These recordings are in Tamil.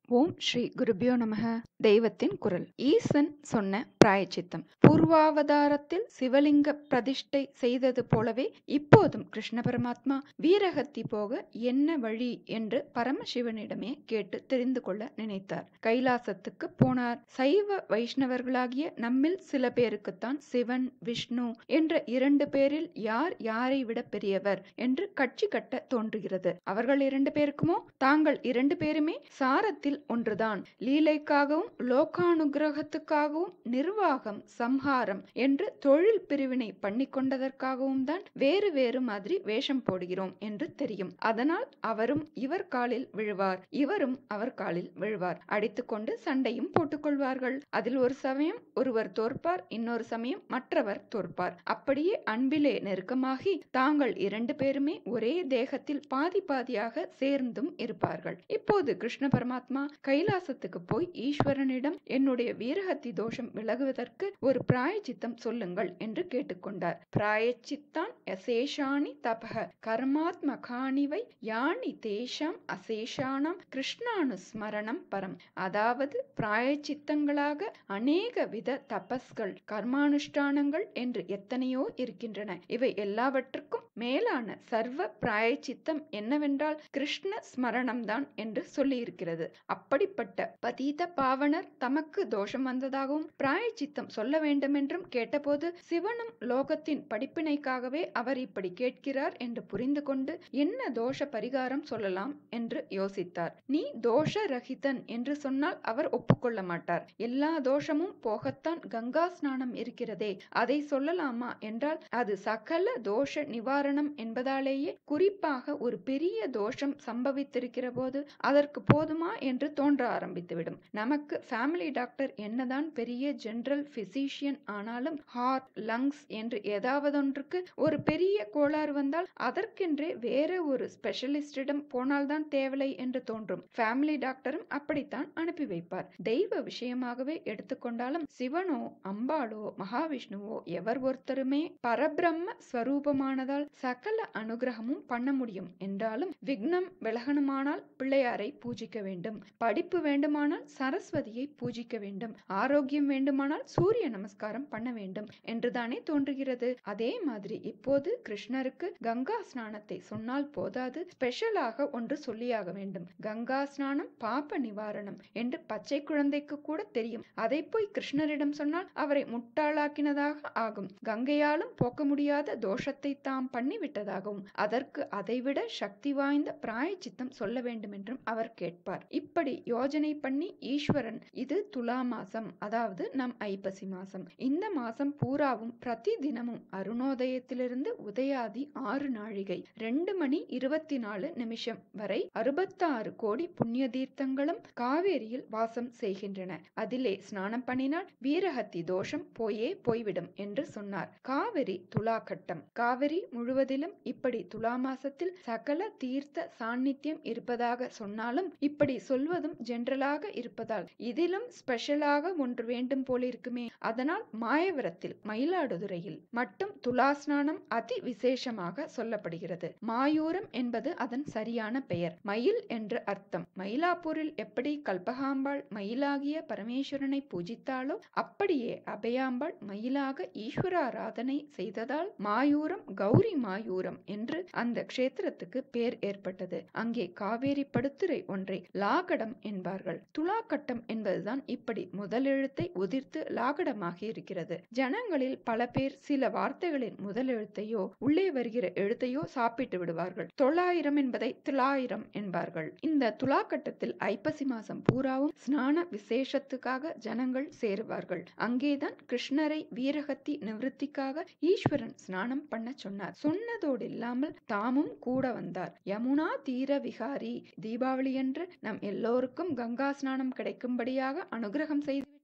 ஓம் ஸ்ரீ குருபியோ நமக தெய்வத்தின் குரல் ஈசன் சொன்ன பிராயச்சித்தம் பூர்வாவதாரத்தில் சிவலிங்க பிரதிஷ்டை செய்தது போலவே இப்போதும் கிருஷ்ண பரமாத்மா வீரகத்தி போக என்ன வழி என்று பரமசிவனிடமே கேட்டு தெரிந்து கொள்ள நினைத்தார் கைலாசத்துக்கு போனார் சைவ வைஷ்ணவர்களாகிய நம்மில் சில பேருக்குத்தான் சிவன் விஷ்ணு என்ற இரண்டு பேரில் யார் யாரை விட பெரியவர் என்று கட்சி கட்ட தோன்றுகிறது அவர்கள் இரண்டு பேருக்குமோ தாங்கள் இரண்டு பேருமே சாரத்தில் ஒன்றுதான் லீலைக்காகவும் லோகானுகிரகத்துக்காகவும் நிர்வாகம் சம்ஹாரம் என்று தொழில் பிரிவினை பண்ணி கொண்டதற்காகவும் தான் வேறு வேறு மாதிரி வேஷம் போடுகிறோம் என்று தெரியும் அதனால் அவரும் இவர் காலில் விழுவார் இவரும் அவர் காலில் விழுவார் அடித்துக்கொண்டு சண்டையும் போட்டுக்கொள்வார்கள் அதில் ஒரு சமயம் ஒருவர் தோற்பார் இன்னொரு சமயம் மற்றவர் தோற்பார் அப்படியே அன்பிலே நெருக்கமாகி தாங்கள் இரண்டு பேருமே ஒரே தேகத்தில் பாதி பாதியாக சேர்ந்தும் இருப்பார்கள் இப்போது கிருஷ்ண பரமாத்மா கைலாசத்துக்கு போய் ஈஸ்வரனிடம் என்னுடைய வீரகத்தி தோஷம் விலகுவதற்கு ஒரு பிராயச்சித்தம் சொல்லுங்கள் என்று கேட்டுக்கொண்டார் பிராயச்சித்தான் அசேஷாணி தபக கர்மாத்மகானிவை யானி தேஷாம் அசேஷானாம் கிருஷ்ணானுஸ்மரணம் பரம் அதாவது பிராயச்சித்தங்களாக அநேக வித தபஸ்கள் கர்மானுஷ்டானங்கள் என்று எத்தனையோ இருக்கின்றன இவை எல்லாவற்றுக்கும் மேலான சர்வ பிராயச்சித்தம் என்னவென்றால் கிருஷ்ண ஸ்மரணம்தான் என்று சொல்லியிருக்கிறது அப்படிப்பட்ட பதீத பாவனர் தமக்கு தோஷம் வந்ததாகவும் பிராயச்சித்தம் சொல்ல வேண்டுமென்றும் கேட்டபோது சிவனும் லோகத்தின் படிப்பினைக்காகவே அவர் இப்படி கேட்கிறார் என்று புரிந்து கொண்டு என்ன தோஷ பரிகாரம் சொல்லலாம் என்று யோசித்தார் நீ தோஷ ரஹிதன் என்று சொன்னால் அவர் ஒப்புக்கொள்ள மாட்டார் எல்லா தோஷமும் போகத்தான் கங்கா ஸ்நானம் இருக்கிறதே அதை சொல்லலாமா என்றால் அது சகல தோஷ நிவாரணம் என்பதாலேயே குறிப்பாக ஒரு பெரிய தோஷம் சம்பவித்திருக்கிற போது அதற்கு போதுமா என்று தோன்ற ஆரம்பித்துவிடும் நமக்கு ஃபேமிலி டாக்டர் என்னதான் பெரிய ஜெனரல் பிசிஷியன் ஆனாலும் ஹார்ட் லங்ஸ் என்று ஏதாவதொன்றுக்கு ஒரு பெரிய கோளாறு வந்தால் அதற்கென்றே வேற ஒரு ஸ்பெஷலிஸ்டிடம் போனால்தான் தேவலை என்று தோன்றும் ஃபேமிலி டாக்டரும் அப்படித்தான் அனுப்பி வைப்பார் தெய்வ விஷயமாகவே எடுத்துக்கொண்டாலும் சிவனோ அம்பாளோ மகாவிஷ்ணுவோ எவர் ஒருத்தருமே பரபிரம்ம ஸ்வரூபமானதால் சகல அனுகிரகமும் பண்ண முடியும் என்றாலும் விக்னம் விலகணுமானால் பிள்ளையாரை பூஜிக்க வேண்டும் படிப்பு வேண்டுமானால் சரஸ்வதியை பூஜிக்க வேண்டும் ஆரோக்கியம் வேண்டுமானால் சூரிய நமஸ்காரம் பண்ண வேண்டும் என்றுதானே தோன்றுகிறது அதே மாதிரி இப்போது கிருஷ்ணருக்கு கங்கா ஸ்நானத்தை சொன்னால் போதாது ஸ்பெஷலாக ஒன்று சொல்லியாக வேண்டும் கங்கா ஸ்நானம் பாப்ப நிவாரணம் என்று பச்சை குழந்தைக்கு கூட தெரியும் அதை போய் கிருஷ்ணரிடம் சொன்னால் அவரை முட்டாளாக்கினதாக ஆகும் கங்கையாலும் போக்க முடியாத தோஷத்தை தாம் பண்ணிவிட்டதாகவும் அதற்கு அதைவிட சக்தி வாய்ந்த பிராயச்சித்தம் சொல்ல வேண்டும் என்றும் அவர் கேட்பார் இப்படி யோஜனை பண்ணி ஈஸ்வரன் இது துலா மாசம் அதாவது நம் ஐப்பசி மாசம் இந்த மாசம் பூராவும் பிரதி தினமும் அருணோதயத்திலிருந்து உதயாதி ஆறு நாழிகை ரெண்டு மணி இருபத்தி நாலு நிமிஷம் வரை அறுபத்தாறு கோடி புண்ணிய தீர்த்தங்களும் காவேரியில் வாசம் செய்கின்றன அதிலே ஸ்நானம் பண்ணினால் வீரஹத்தி தோஷம் போயே போய்விடும் என்று சொன்னார் காவிரி துலா கட்டம் காவிரி முழுவதிலும் இப்படி துலா மாசத்தில் சகல தீர்த்த சாநித்தியம் இருப்பதாக சொன்னாலும் இப்படி சொல்வதும் ஜென்ரலாக இருப்பதால் இதிலும் ஸ்பெஷலாக ஒன்று வேண்டும் போலிருக்குமே அதனால் மாயவரத்தில் மயிலாடுதுறையில் மட்டும் துலா ஸ்நானம் அதி விசேஷமாக சொல்லப்படுகிறது மாயூரம் என்பது அதன் சரியான பெயர் மயில் என்று அர்த்தம் மயிலாப்பூரில் எப்படி கல்பகாம்பாள் மயிலாகிய பரமேஸ்வரனை பூஜித்தாளோ அப்படியே அபயாம்பாள் மயிலாக ஈஸ்வராராதனை செய்ததால் மாயூரம் கௌரி மாயூரம் என்று அந்த க்ஷேத்திரத்துக்கு பேர் ஏற்பட்டது அங்கே காவேரி படுத்துரை ஒன்றை லாகடம் என்பார்கள் துலாக்கட்டம் என்பதுதான் இப்படி முதலெழுத்தை உதிர்த்து லாகடமாகி இருக்கிறது ஜனங்களில் பல பேர் சில வார்த்தைகளின் முதலெழுத்தையோ உள்ளே வருகிற எழுத்தையோ சாப்பிட்டு விடுவார்கள் தொள்ளாயிரம் என்பதை திலாயிரம் என்பார்கள் இந்த துலாக்கட்டத்தில் ஐப்பசி மாசம் பூராவும் ஸ்நான விசேஷத்துக்காக ஜனங்கள் சேருவார்கள் அங்கேதான் கிருஷ்ணரை வீரகத்தி நிவர்த்திக்காக ஈஸ்வரன் ஸ்நானம் பண்ண சொன்னார் சொன்னதோடு இல்லாமல் தாமும் கூட வந்தார் யமுனா தீர விகாரி தீபாவளியன்று நம் எல்லோருக்கும் கங்கா ஸ்நானம் கிடைக்கும்படியாக அனுகிரகம் செய்து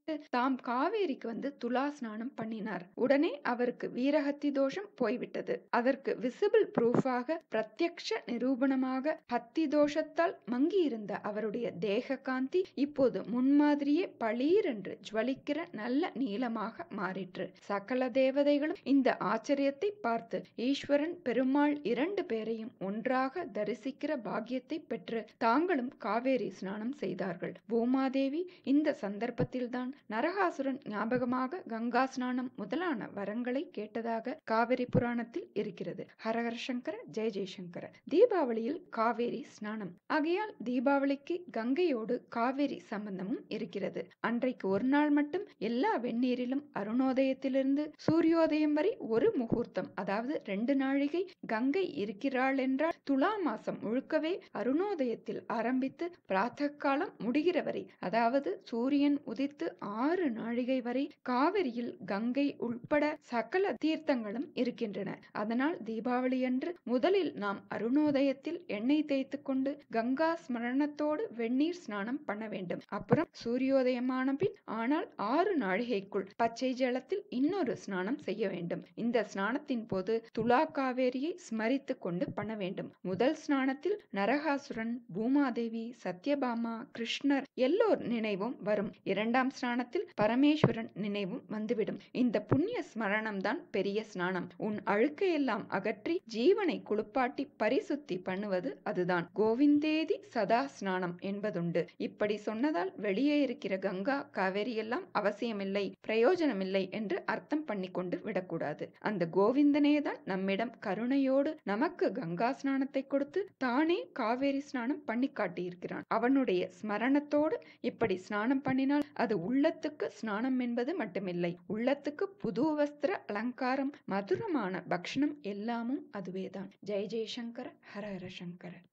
விட்டு தாம் காவேரிக்கு வந்து துலா ஸ்நானம் பண்ணினார் உடனே அவருக்கு வீரஹத்தி தோஷம் போய்விட்டது அதற்கு விசிபிள் ப்ரூஃபாக பிரத்யக்ஷ நிரூபணமாக ஹத்தி தோஷத்தால் மங்கியிருந்த அவருடைய தேக காந்தி இப்போது முன்மாதிரியே பளீரென்று ஜுவலிக்கிற நல்ல நீளமாக மாறிற்று சகல தேவதைகளும் இந்த ஆச்சரியத்தை பார்த்து ஈஸ்வரன் பெருமாள் இரண்டு பேரையும் ஒன்றாக தரிசிக்கிற பாக்கியத்தை பெற்று தாங்களும் காவேரி ஸ்நானம் செய்தார்கள் பூமாதேவி இந்த சந்தர்ப்பத்தில்தான் நரகாசுரன் ஞாபகமாக கங்கா ஸ்நானம் முதலான வரங்களை கேட்டதாக காவிரி புராணத்தில் இருக்கிறது ஹரஹர சங்கர ஜெய ஜெயசங்கர தீபாவளியில் காவேரி ஸ்நானம் ஆகையால் தீபாவளிக்கு கங்கையோடு காவேரி சம்பந்தமும் இருக்கிறது அன்றைக்கு ஒரு நாள் மட்டும் எல்லா வெந்நீரிலும் அருணோதயத்திலிருந்து சூரியோதயம் வரை ஒரு முகூர்த்தம் அதாவது ரெண்டு நாழிகை கங்கை இருக்கிறாள் என்றால் துலா மாசம் முழுக்கவே அருணோதயத்தில் ஆரம்பித்து பிராத்த காலம் முடிகிற வரை அதாவது சூரியன் உதித்து ஆறு நாழிகை வரை காவிரியில் கங்கை உள்பட சகல தீர்த்தங்களும் இருக்கின்றன அதனால் தீபாவளி அன்று முதலில் நாம் அருணோதயத்தில் எண்ணெய் தேய்த்து கொண்டு கங்கா ஸ்மரணத்தோடு வெந்நீர் ஸ்நானம் பண்ண வேண்டும் அப்புறம் சூரியோதயமான பின் ஆனால் ஆறு நாழிகைக்குள் பச்சை ஜலத்தில் இன்னொரு ஸ்நானம் செய்ய வேண்டும் இந்த ஸ்நானத்தின் போது துலா காவேரியை ஸ்மரித்து கொண்டு பண்ண வேண்டும் முதல் ஸ்நானத்தில் நரகாசுரன் பூமாதேவி சத்யபாமா கிருஷ்ணர் எல்லோர் நினைவும் வரும் இரண்டாம் ஸ்நானத்தில் பரமேஸ்வரன் நினைவும் வந்துவிடும் இந்த புண்ணிய ஸ்மரணம் தான் பெரிய ஸ்நானம் உன் அழுக்கையெல்லாம் அகற்றி ஜீவனை குளிப்பாட்டி பரிசுத்தி பண்ணுவது அதுதான் கோவிந்தேதி சதா ஸ்நானம் என்பதுண்டு இப்படி சொன்னதால் வெளியே இருக்கிற கங்கா காவேரி எல்லாம் அவசியமில்லை பிரயோஜனமில்லை என்று அர்த்தம் பண்ணிக்கொண்டு விடக்கூடாது அந்த கோவிந்தனே தான் நம்மிடம் கருணையோடு நமக்கு கங்கா ஸ்நானத்தை கொடுத்து தானே காவேரி ஸ்நானம் பண்ணி காட்டியிருக்கிறான் அவனுடைய ஸ்மரணத்தோடு இப்படி ஸ்நானம் பண்ணினால் அது உள்ளத்துக்கு ஸ்நானம் என்பது மட்டுமில்லை உள்ளத்துக்கு புது வஸ்திர அலங்காரம் மதுரமான பக்ஷணம் எல்லாமும் அதுவேதான் ஜெய ஜெயசங்கர ஹர ஹர சங்கர